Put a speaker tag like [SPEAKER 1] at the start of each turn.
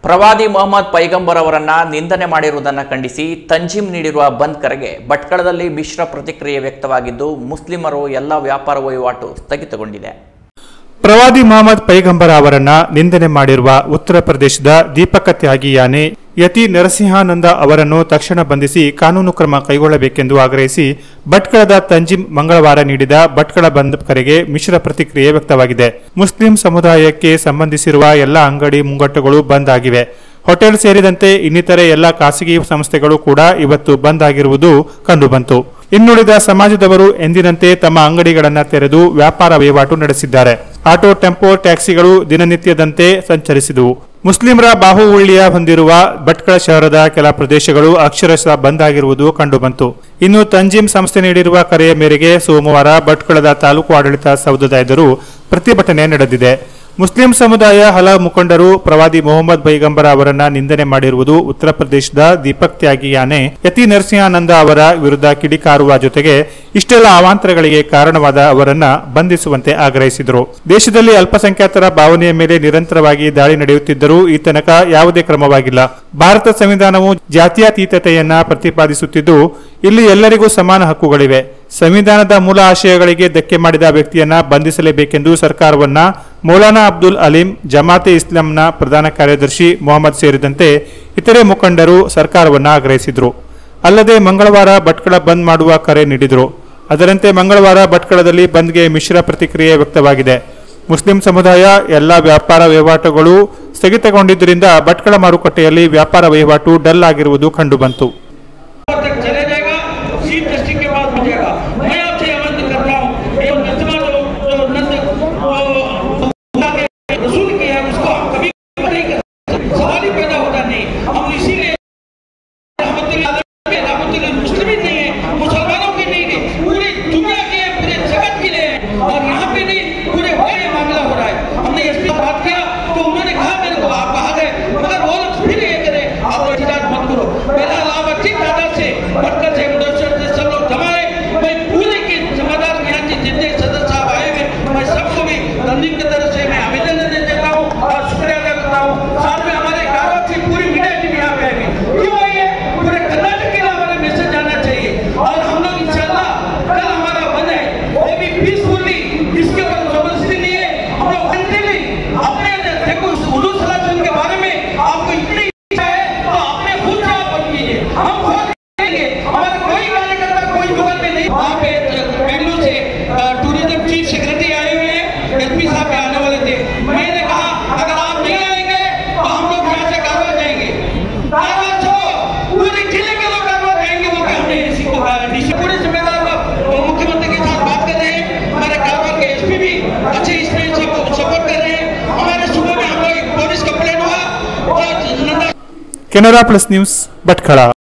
[SPEAKER 1] ಪ್ರವಾದಿ ಮೊಹಮ್ಮದ್ ಪೈಗಂಬರ್ ಅವರನ್ನ ನಿಂದನೆ ಮಾಡಿರುವುದನ್ನು ಖಂಡಿಸಿ ತಂಜೀಮ್ ನೀಡಿರುವ ಬಂದ್ ಕರೆಗೆ ಭಟ್ಕಳದಲ್ಲಿ ಮಿಶ್ರ ಪ್ರತಿಕ್ರಿಯೆ ವ್ಯಕ್ತವಾಗಿದ್ದು ಮುಸ್ಲಿಮರು ಎಲ್ಲ ವ್ಯಾಪಾರ ವಹಿವಾಟು ಸ್ಥಗಿತಗೊಂಡಿದೆ
[SPEAKER 2] ಪ್ರವಾದಿ ಮೊಹಮ್ಮದ್ ಪೈಗಂಬರ ಅವರನ್ನ ನಿಂದನೆ ಮಾಡಿರುವ ಉತ್ತರ ಪ್ರದೇಶದ ದೀಪಕ ತ್ಯಾಗಿಯಾನೆ ಯತಿ ನರಸಿಂಹಾನಂದ ಅವರನ್ನು ತಕ್ಷಣ ಬಂಧಿಸಿ ಕಾನೂನು ಕ್ರಮ ಕೈಗೊಳ್ಳಬೇಕೆಂದು ಆಗ್ರಹಿಸಿ ಭಟ್ಕಳದ ತಂಜಿಮ್ ಮಂಗಳವಾರ ನೀಡಿದ ಭಟ್ಕಳ ಬಂದ್ ಕರೆಗೆ ಮಿಶ್ರ ಪ್ರತಿಕ್ರಿಯೆ ವ್ಯಕ್ತವಾಗಿದೆ ಮುಸ್ಲಿಂ ಸಮುದಾಯಕ್ಕೆ ಸಂಬಂಧಿಸಿರುವ ಎಲ್ಲ ಅಂಗಡಿ ಮುಂಗಟ್ಟುಗಳು ಬಂದ್ ಆಗಿವೆ ಹೋಟೆಲ್ ಸೇರಿದಂತೆ ಇನ್ನಿತರೆ ಎಲ್ಲ ಖಾಸಗಿ ಸಂಸ್ಥೆಗಳು ಕೂಡ ಇವತ್ತು ಬಂದ್ ಆಗಿರುವುದು ಕಂಡುಬಂತು ಇನ್ನುಳಿದ ಸಮಾಜದವರು ಎಂದಿನಂತೆ ತಮ್ಮ ಅಂಗಡಿಗಳನ್ನು ತೆರೆದು ವ್ಯಾಪಾರ ವಹಿವಾಟು ನಡೆಸಿದ್ದಾರೆ ಆಟೋ ಟೆಂಪೋ ಟ್ಯಾಕ್ಸಿಗಳು ದಿನನಿತ್ಯದಂತೆ ಸಂಚರಿಸಿದವು ಮುಸ್ಲಿಮರ ಬಾಹುವುಳ್ಳಿಯ ಹೊಂದಿರುವ ಭಟ್ಕಳ ಶಹರದ ಕೆಲ ಪ್ರದೇಶಗಳು ಅಕ್ಷರಶಃ ಬಂದ್ ಆಗಿರುವುದು ಕಂಡುಬಂತು ಇನ್ನು ತಂಜೀಮ್ ಸಂಸ್ಥೆ ನೀಡಿರುವ ಕರೆಯ ಮೇರೆಗೆ ಸೋಮವಾರ ಭಟ್ಕಳದ ತಾಲೂಕು ಆಡಳಿತ ಸೌಧದ ಎದುರು ಪ್ರತಿಭಟನೆ ನಡೆದಿದೆ ಮುಸ್ಲಿಂ ಸಮುದಾಯ ಹಲವು ಮುಖಂಡರು ಪ್ರವಾದಿ ಮೊಹಮ್ಮದ್ ಪೈಗಂಬರ ಅವರನ್ನ ನಿಂದನೆ ಮಾಡಿರುವುದು ಉತ್ತರ ಪ್ರದೇಶದ ದೀಪಕ್ ತ್ಯಾಗಿಯಾನೆ ಯತಿ ನರಸಿಂಹಾನಂದ ಅವರ ವಿರುದ್ಧ ಕಿಡಿಕಾರುವ ಜೊತೆಗೆ ಇಷ್ಟೆಲ್ಲ ಅವಾಂತರಗಳಿಗೆ ಕಾರಣವಾದ ಅವರನ್ನ ಬಂಧಿಸುವಂತೆ ಆಗ್ರಹಿಸಿದರು ದೇಶದಲ್ಲಿ ಅಲ್ಪಸಂಖ್ಯಾತರ ಭಾವನೆಯ ಮೇಲೆ ನಿರಂತರವಾಗಿ ದಾಳಿ ನಡೆಯುತ್ತಿದ್ದರೂ ಈ ತನಕ ಯಾವುದೇ ಕ್ರಮವಾಗಿಲ್ಲ ಭಾರತ ಸಂವಿಧಾನವು ಜಾತ್ಯತೀತತೆಯನ್ನ ಪ್ರತಿಪಾದಿಸುತ್ತಿದ್ದು ಇಲ್ಲಿ ಎಲ್ಲರಿಗೂ ಸಮಾನ ಹಕ್ಕುಗಳಿವೆ ಸಂವಿಧಾನದ ಮೂಲ ಆಶಯಗಳಿಗೆ ಧಕ್ಕೆ ಮಾಡಿದ ವ್ಯಕ್ತಿಯನ್ನ ಬಂಧಿಸಲೇಬೇಕೆಂದು ಸರ್ಕಾರವನ್ನ ಮೌಲಾನಾ ಅಬ್ದುಲ್ ಅಲೀಂ ಜಮಾತೆ ಇಸ್ಲಾಂನ ಪ್ರಧಾನ ಕಾರ್ಯದರ್ಶಿ ಮೊಹಮ್ಮದ್ ಸೇರಿದಂತೆ ಇತರೆ ಮುಖಂಡರು ಸರ್ಕಾರವನ್ನ ಆಗ್ರಹಿಸಿದರು ಅಲ್ಲದೆ ಮಂಗಳವಾರ ಭಟ್ಕಳ ಬಂದ್ ಮಾಡುವ ಕರೆ ನೀಡಿದರು ಅದರಂತೆ ಮಂಗಳವಾರ ಭಟ್ಕಳದಲ್ಲಿ ಬಂದ್ಗೆ ಮಿಶ್ರ ಪ್ರತಿಕ್ರಿಯೆ ವ್ಯಕ್ತವಾಗಿದೆ ಮುಸ್ಲಿಂ ಸಮುದಾಯ ಎಲ್ಲ ವ್ಯಾಪಾರ ವಹಿವಾಟುಗಳು ಸ್ಥಗಿತಗೊಂಡಿದ್ದರಿಂದ ಭಟ್ಕಳ ಮಾರುಕಟ್ಟೆಯಲ್ಲಿ ವ್ಯಾಪಾರ ವಹಿವಾಟು ಡಲ್ ಆಗಿರುವುದು ಕಂಡುಬಂತು
[SPEAKER 3] तक चले जाएगा चीफ जस्टिस के पास पहुंचेगा मैं आपसे आमंत्रित करता हूँ एवं नजमा जो जो नंद वो खुदा के रसूल की है उसको हम कभी नहीं कर सकते सवाल ही पैदा होता नहीं हम इसीलिए रहमतुल्लाह आलमीन, रहमतुल्लाह मुस्लिमीन नहीं है मुसलमानों के नहीं है पूरी दुनिया के हैं, पूरे जगत के लिए हैं। और यहाँ पे नहीं पूरे वर्ल्ड में मामला हो रहा है हमने इस पर बात किया तो उन्होंने कहा मेरे को आप आ गए मगर वो लोग फिर ये करे आप लोग इजाज मत करो पहला लाभ अच्छी तादाद से बरकत से मुदस्सर से सब लोग जमा है मैं पूरे के जमादार यहाँ के जितने सदस्य साहब आए हुए मैं सबको भी तंजीम की तरफ से मैं अभिनंदन देता हूँ और शुक्रिया अदा करता हूँ साथ में हमारे कारों की पूरी मीडिया टीम यहाँ पे आई है क्यों आई है पूरे कर्नाटक के लिए हमारा मैसेज जाना चाहिए और हम लोग इंशाल्लाह कल हमारा बंद है वो भी पीसफुली इसके ऊपर जबरदस्ती नहीं है हम लोग कंटिन्यू अपने देखो हुजूर सल्लल्लाहु अलैहि वसल्लम के बारे में आपको इतनी इच्छा है तो अपने खुद से आप बन कीजिए हम खुद करेंगे हमारा कोई कार्यकर्ता कोई बगल में नहीं वहाँ पे बेंगलुरु से टूरिज्म चीफ सेक्रेटरी आए हुए हैं एसपी साहब भी आने वाले थे मैंने कहा अगर आप नहीं आएंगे तो हम लोग यहाँ से कारवा जाएंगे कारवा छोड़ो पूरे जिले के लोग कारवा जाएंगे वो कि हमने इसी को डीसी पूरे जिम्मेदार लोग मुख्यमंत्री के साथ बात कर रहे हैं हमारे कारवा के एसपी भी अच्छे इसमें सपोर्ट कर रहे हैं हमारे सुबह में हम लोग एक पुलिस कंप्लेन हुआ और नंदा
[SPEAKER 2] ಕೆನರಾ ಪ್ಲಸ್ ನ್ಯೂಸ್ ಭಟ್ಕಳ